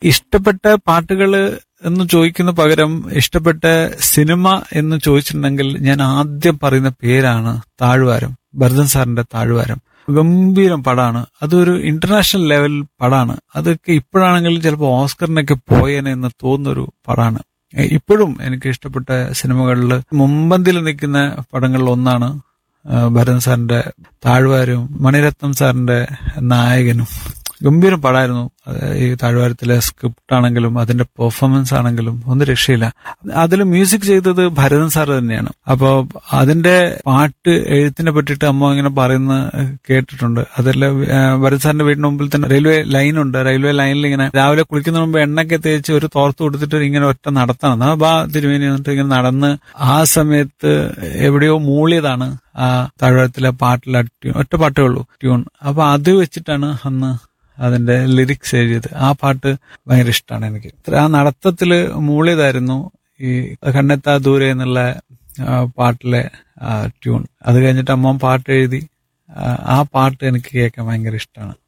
ഇഷ്ടപ്പെട്ട പാട്ടുകൾ എന്ന് ചോദിക്കുന്ന പകരം ഇഷ്ടപ്പെട്ട സിനിമ എന്ന് ചോദിച്ചിട്ടുണ്ടെങ്കിൽ ഞാൻ ആദ്യം പറയുന്ന പേരാണ് താഴ്വാരം ഭരതൻ സാറിന്റെ താഴ്വാരം ഗംഭീരം പടാണ് അതൊരു ഇന്റർനാഷണൽ ലെവൽ പടാണ് അതൊക്കെ ഇപ്പോഴാണെങ്കിൽ ചിലപ്പോൾ ഓസ്കറിനൊക്കെ പോയേനെ എന്ന് തോന്നുന്നൊരു പടാണ് എ- ഇപ്പോഴും എനിക്ക് ഇഷ്ടപ്പെട്ട സിനിമകളിൽ മുമ്പന്തിൽ നിൽക്കുന്ന പടങ്ങളിൽ ഒന്നാണ് ആ, ഭരതൻ സാറിന്റെ താഴ്വാരവും മണിരത്നം സാറിന്റെ നായകനും ഗംഭീരം പടായിരുന്നു അത് ഈ താഴ്വാരത്തിലെ സ്ക്രിപ്റ്റ് ആണെങ്കിലും അതിന്റെ പെർഫോമൻസ് ആണെങ്കിലും ഒന്നും രക്ഷയില്ല അതിൽ മ്യൂസിക് ചെയ്തത് ഭരതൻ സാർ തന്നെയാണ് അപ്പോ അതിന്റെ പാട്ട് എഴുത്തിനെ പറ്റിയിട്ട് അമ്മ ഇങ്ങനെ പറയുന്ന കേട്ടിട്ടുണ്ട് അതെല്ലാം ആ, ഭരത് സാറിന്റെ വീടിന് മുമ്പിൽ തന്നെ റെയിൽവേ ലൈൻ ഉണ്ട് റെയിൽവേ ലൈനിൽ ഇങ്ങനെ രാവിലെ കുളിക്കുന്ന മുമ്പ് എണ്ണയൊക്കെ തേച്ച് ഒരു തോർത്ത് കൊടുത്തിട്ട് ഇങ്ങനെ ഒറ്റ നടത്താണ് ആ ബാ തിരുമേനി എന്നിട്ട് ഇങ്ങനെ നടന്ന് ആ സമയത്ത് എവിടെയോ മൂളിയതാണ് ആ താഴ്വാരത്തിലെ പാട്ടിലെ ട്യൂൺ ഒറ്റ പാട്ടേ ഉള്ളൂ ട്യൂൺ അപ്പൊ അത് വെച്ചിട്ടാണ് അന്ന് അതിന്റെ ലിറിക്സ് എഴുതിയത് ആ പാട്ട് ഭയങ്കര ഇഷ്ടമാണ് എനിക്ക് ആ നടത്തത്തില് മൂളിയതായിരുന്നു ഈ കണ്ണെത്താ ദൂരെ എന്നുള്ള ആ, പാട്ടിലെ ട്യൂൺ അത് കഴിഞ്ഞിട്ട് അമ്മ പാട്ട് എഴുതി ആ, ആ പാട്ട് എനിക്ക് കേൾക്കാൻ ഭയങ്കര ഇഷ്ടമാണ്